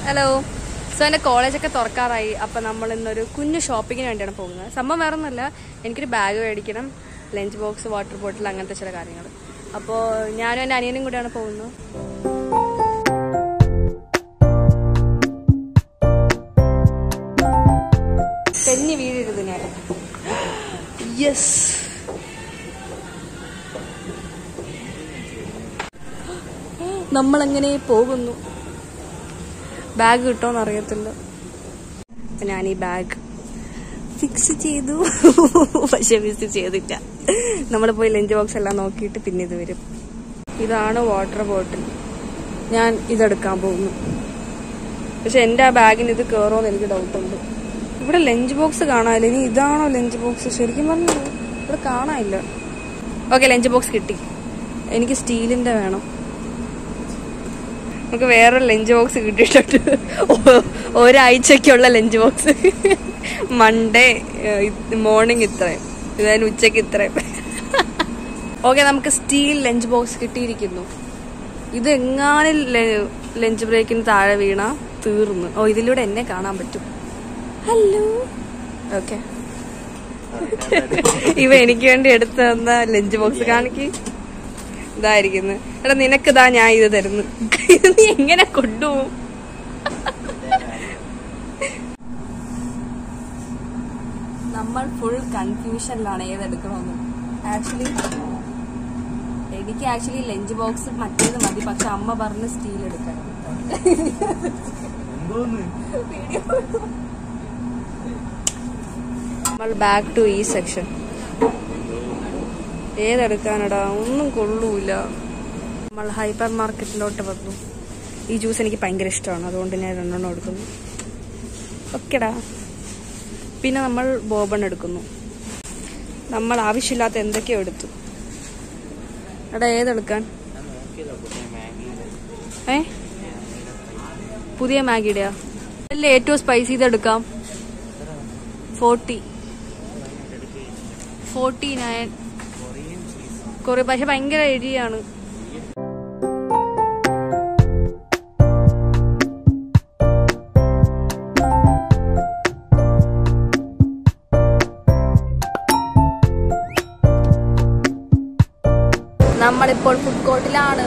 hello so എൻ്റെ കോളേജൊക്കെ തുറക്കാറായി അപ്പം നമ്മൾ ഇന്നൊരു കുഞ്ഞു ഷോപ്പിങ്ങിന് വേണ്ടിയാണ് പോകുന്നത് സംഭവം വേറെ ഒന്നുമല്ല എനിക്കൊരു ബാഗ് മേടിക്കണം ലഞ്ച് ബോക്സ് വാട്ടർ ബോട്ടിൽ അങ്ങനത്തെ ചില കാര്യങ്ങൾ അപ്പോൾ ഞാനും എൻ്റെ അനിയനും കൂടെയാണ് പോകുന്നത് തെന്നി വീഴരുത് ഞാൻ യെസ് നമ്മളെങ്ങനെ പോകുന്നു ബാഗ് കിട്ടുമോന്ന് അറിയത്തില്ല അപ്പൊ ഞാൻ ഈ ബാഗ് ഫിക്സ് ചെയ്തു പക്ഷെ ഫിക്സ് ചെയ്തില്ല നമ്മൾ പോയി ലഞ്ച് ബോക്സ് എല്ലാം നോക്കിയിട്ട് പിന്നെ ഇത് വരും ഇതാണ് വാട്ടർ ബോട്ടിൽ ഞാൻ ഇതെടുക്കാൻ പോകുന്നു പക്ഷെ എൻ്റെ ആ ബാഗിന് ഇത് കയറുമോന്ന് എനിക്ക് ഡൗട്ടുണ്ട് ഇവിടെ ലഞ്ച് ബോക്സ് കാണാനില്ല ഇനി ഇതാണോ ലഞ്ച് ബോക്സ് ശരിക്കും പറഞ്ഞു ഇവിടെ കാണാനില്ല ഓക്കെ ലഞ്ച് ബോക്സ് കിട്ടി എനിക്ക് സ്റ്റീലിന്റെ വേണം നമുക്ക് വേറെ ലഞ്ച് ബോക്സ് കിട്ടിയിട്ടുണ്ട് ഒ- ഒരാഴ്ചക്കുള്ള ലഞ്ച് ബോക്സ് മൺഡേ മോർണിംഗ് ഇത്രയും ഇതായാലും ഉച്ചക്ക് ഇത്രയും ഓക്കെ നമുക്ക് സ്റ്റീൽ ലഞ്ച് ബോക്സ് കിട്ടിയിരിക്കുന്നു ഇത് എങ്ങാനും ലഞ്ച് ബ്രേക്കിന് താഴെ വീണ തീർന്നു ഓ ഇതിലൂടെ എന്നെ കാണാൻ പറ്റും ഹലോ ഓക്കെ ഇവ എനിക്ക് വേണ്ടി എടുത്തു തന്ന ലഞ്ച് ബോക്സ് കാണിക്ക് ഇതായിരിക്കുന്നു എടാ നിനക്കിതാ ഞാൻ ഇത് തരുന്നു ഇത് നീ എങ്ങനെ കൊണ്ടുപോകും നമ്മൾ ഫുൾ കൺഫ്യൂഷനിലാണ് ഏതെടുക്കണമെന്ന് ആക്ച്വലി എനിക്ക് ആക്ച്വലി ലഞ്ച് ബോക്സ് മറ്റേത് മതി പക്ഷെ അമ്മ പറഞ്ഞ് സ്റ്റീൽ എടുക്കണം നമ്മൾ ബാക്ക് ടു ഈ സെക്ഷൻ ഏതെടുക്കാനടാ ഒന്നും കൊള്ളൂല നമ്മൾ ഹൈപ്പർ മാർക്കറ്റിലോട്ട് വന്നു ഈ ജ്യൂസ് എനിക്ക് ഭയങ്കര ഇഷ്ടമാണ് അതുകൊണ്ട് ഞാൻ രണ്ടെണ്ണം എടുക്കുന്നു ഓക്കെടാ പിന്നെ നമ്മൾ ബോബൺ എടുക്കുന്നു നമ്മൾ ആവശ്യമില്ലാത്ത എന്തൊക്കെയോ എടുത്തു എടാ ഏതെടുക്കാൻ ഏ പുതിയ മാഗിയുടെയാ അല്ലേ ഏറ്റവും സ്പൈസി ഇതെടുക്കാം ഫോർട്ടി ഫോർട്ടി നയൻ കൊറിയ പക്ഷെ ഭയങ്കര എരിയാണ് നമ്മളിപ്പോൾ ഫുഡ് കോർട്ടിലാണ്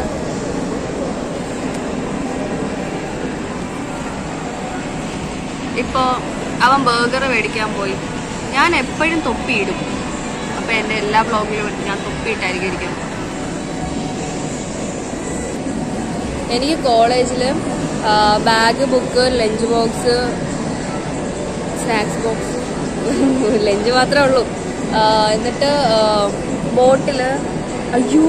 ഇപ്പോ അവൻ ബർഗർ മേടിക്കാൻ പോയി ഞാൻ എപ്പോഴും തൊപ്പിയിടും അപ്പൊ എന്റെ എല്ലാ ബ്ലോഗിലും ഞാൻ തൊപ്പിയിട്ടായിരിക്കും ഇരിക്കുന്നത് എനിക്ക് കോളേജിൽ bag book lunch box snacks box lunch മാത്രമേ ഉള്ളൂ ആ, എന്നിട്ട് ബോട്ടില് അയ്യോ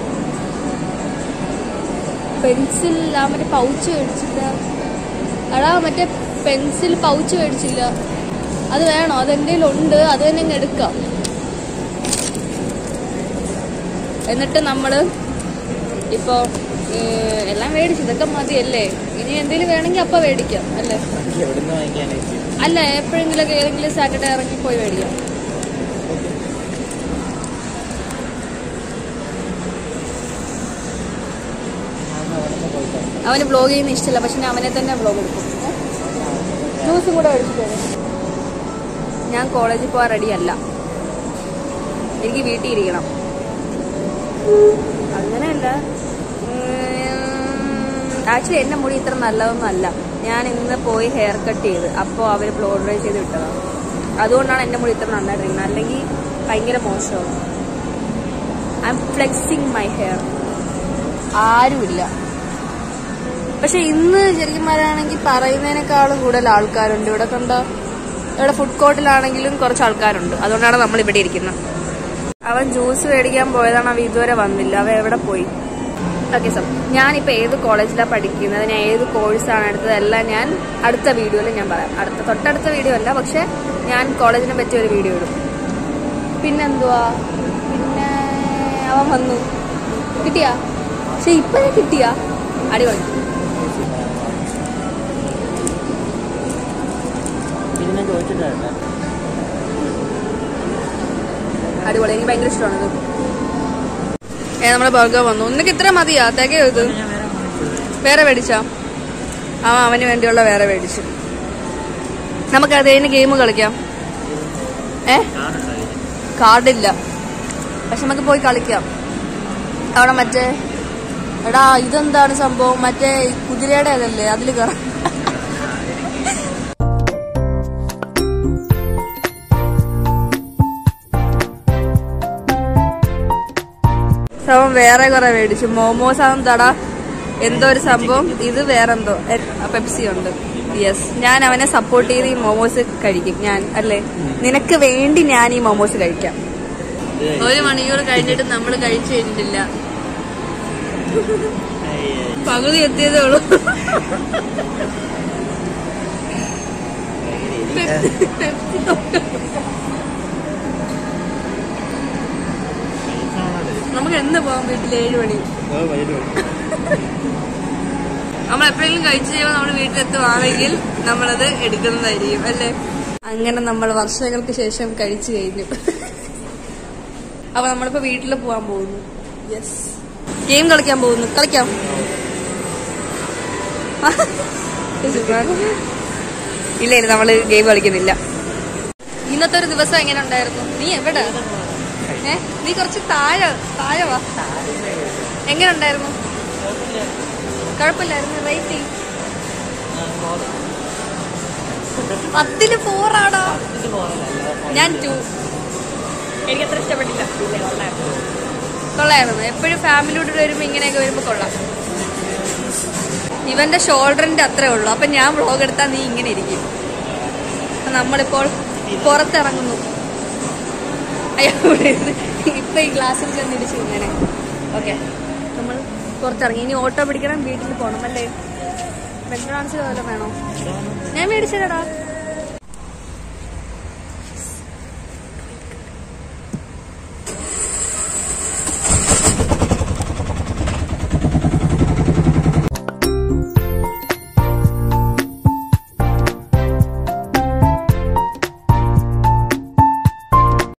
പെൻസിൽ ആ മറ്റേ പൗച്ച് മേടിച്ചില്ല എടാ മറ്റേ പെൻസിൽ പൗച്ച് മേടിച്ചില്ല അത് വേണോ അത് എൻ്റെ ഉണ്ട് അത് തന്നെ അങ്ങ് എടുക്കാം എന്നിട്ട് നമ്മള് ഇപ്പോ ഏഹ്, എല്ലാം മേടിച്ചു ഇതൊക്കെ മതിയല്ലേ ഇനി എന്തെങ്കിലും വേണമെങ്കിൽ അപ്പൊ മേടിക്കാം അല്ലേ എവിടുന്ന് വാങ്ങിക്കാനായിരിക്കും അല്ല എപ്പോഴെങ്കിലും ഏതെങ്കിലും സാറ്റർഡേ ഇറങ്ങി പോയി മേടിക്കാം ഞാൻ അവിടുന്ന് പോയിട്ടോ അവന് ബ്ലോഗ് ചെയ്യുന്ന ഇഷ്ടമില്ല പക്ഷെ ഞാൻ അവനെ തന്നെ ബ്ലോഗ് എടുക്കും ജ്യൂസും കൂടെ മേടിച്ചു ഞാൻ കോളേജിൽ പോകാൻ റെഡി അല്ല എനിക്ക് വീട്ടിൽ ഇരിക്കണം അങ്ങനെയല്ല ആക്ച്വലി എന്റെ മുടി ഇത്ര നല്ലതൊന്നും അല്ല ഞാൻ ഇന്ന് പോയി ഹെയർ കട്ട് ചെയ്ത് അപ്പോൾ അവർ ബ്ലോ ഡ്രൈ ചെയ്ത് വിട്ടതാണ് അതുകൊണ്ടാണ് എന്റെ മുടി ഇത്ര നന്നായിട്ടിരിക്കുന്നത് അല്ലെങ്കിൽ ഭയങ്കര മോശമാണ് I am flexing my hair ആരുമില്ല പക്ഷെ ഇന്ന് ശരിക്കും പറയുകയാണെങ്കിൽ പറയുന്നതിനേക്കാളും കൂടുതൽ ആൾക്കാരുണ്ട് ഇവിടെ കണ്ടോ ഇവിടെ ഫുഡ് കോർട്ടിലാണെങ്കിലും കുറച്ച് ആൾക്കാരുണ്ട് അതുകൊണ്ടാണ് നമ്മൾ ഇവിടെ ഇരിക്കുന്നത് അവൻ ജ്യൂസ് മേടിക്കാൻ പോയതാണ് അവൻ ഇതുവരെ വന്നില്ല അവൻ എവിടെ പോയി ഓക്കെ സാർ ഞാനിപ്പോൾ ഏത് കോളേജിലാണ് പഠിക്കുന്നത് ഞാൻ ഏത് കോഴ്സാണ് എടുത്തത് എല്ലാം ഞാൻ അടുത്ത വീഡിയോയിൽ ഞാൻ പറയാം അടുത്ത തൊട്ടടുത്ത വീഡിയോ അല്ല പക്ഷെ ഞാൻ കോളേജിനെ പറ്റി ഒരു വീഡിയോ ഇടും പിന്നെന്തുവാ പിന്നെ അവൻ വന്നു കിട്ടിയാ പക്ഷെ ഇപ്പഴേ കിട്ടിയാ അടിപൊളി പിന്നെ ചോദിച്ചിട്ടാ അടിപൊളി എനിക്ക് ഭയങ്കര ഇഷ്ടമാണ് ഇത് ഏ നമ്മളെ ബർഗർ വന്നു ഒന്നിക്ക് ഇത്ര മതിയാ തികയോ ഇത് വേറെ മേടിച്ചാ അവൻ അവന് വേണ്ടിയുള്ള വേറെ മേടിച്ചു നമുക്ക് അത് കഴിഞ്ഞ് ഗെയിം കളിക്കാം ഏ കാർഡില്ല പക്ഷെ നമുക്ക് പോയി കളിക്കാം അവിടെ മറ്റേ എടാ ഇതെന്താണ് സംഭവം മറ്റേ കുതിരയുടെ അതല്ലേ അതിൽ കയറാം അവൻ വേറെ കുറെ മേടിച്ചു മോമോസ് ആണ് തടാ എന്തോ ഒരു സംഭവം ഇത് വേറെന്തോ പെപ്സി ഉണ്ട് യെസ് ഞാൻ അവനെ സപ്പോർട്ട് ചെയ്ത് ഈ മോമോസ് കഴിക്കും ഞാൻ അല്ലേ നിനക്ക് വേണ്ടി ഞാൻ ഈ മോമോസ് കഴിക്കാം ഒരു മണിക്കൂർ കഴിഞ്ഞിട്ട് നമ്മൾ കഴിച്ചു കഴിഞ്ഞിട്ടില്ല പകുതി എത്തിയതേ ഉള്ളൂ നമുക്ക് എന്ന് പോകാൻ വീട്ടിൽ ഏഴ് മണി നമ്മൾ എപ്പോഴെങ്കിലും കഴിച്ചു കഴിയുമ്പോൾ നമ്മൾ വീട്ടിലെത്തുവാണെങ്കിൽ നമ്മളത് എടുക്കുന്നതായിരിക്കും അല്ലേ അങ്ങനെ നമ്മൾ വർഷങ്ങൾക്ക് ശേഷം കഴിച്ചു കഴിഞ്ഞു അപ്പൊ നമ്മളിപ്പോ വീട്ടിൽ പോവാൻ പോകുന്നു യെസ് ഗെയിം കളിക്കാൻ പോകുന്നു കളിക്കാം ഇല്ല ഇല്ല നമ്മള് ഗെയിം കളിക്കുന്നില്ല ഇന്നത്തെ ഒരു ദിവസം എങ്ങനെ ഉണ്ടായിരുന്നു നീ എവിടെ ഏ നീ കുറച്ച് താഴെ താഴെ വാ എങ്ങനെ ഉണ്ടായിരുന്നു കുഴപ്പമില്ലായിരുന്നു റേറ്റിംഗ് പത്തില് ഫോറാണോ ഞാൻ ടു എനിക്ക് അത്ര ഇഷ്ടപ്പെട്ടില്ല കൊള്ളായിരുന്നു എപ്പോഴും ഫാമിലിയോട് വരുമ്പോ ഇങ്ങനെയൊക്കെ വരുമ്പോ കൊള്ളാം ഇവന്റെ ഷോൾഡറിന്റെ അത്രേ ഉള്ളൂ അപ്പൊ ഞാൻ വ്ളോഗ് എടുത്താൽ നീ ഇങ്ങനെ ഇരിക്കും അപ്പൊ നമ്മളിപ്പോൾ പുറത്തിറങ്ങുന്നു അയ്യോ ഇവിടെ ഇരുന്ന് ഇപ്പൊ ഈ ഗ്ലാസ്സിൽ ചെന്ന് ഇടിച്ചു ഇങ്ങനെ ഓക്കെ നമ്മൾ പുറത്തിറങ്ങി ഇനി ഓട്ടോ പിടിക്കണം വീട്ടിൽ പോകണം അല്ലേ മെക്ഡോണാൾസ് വല്ലതും വേണോ ഞാൻ മേടിച്ചതാടാ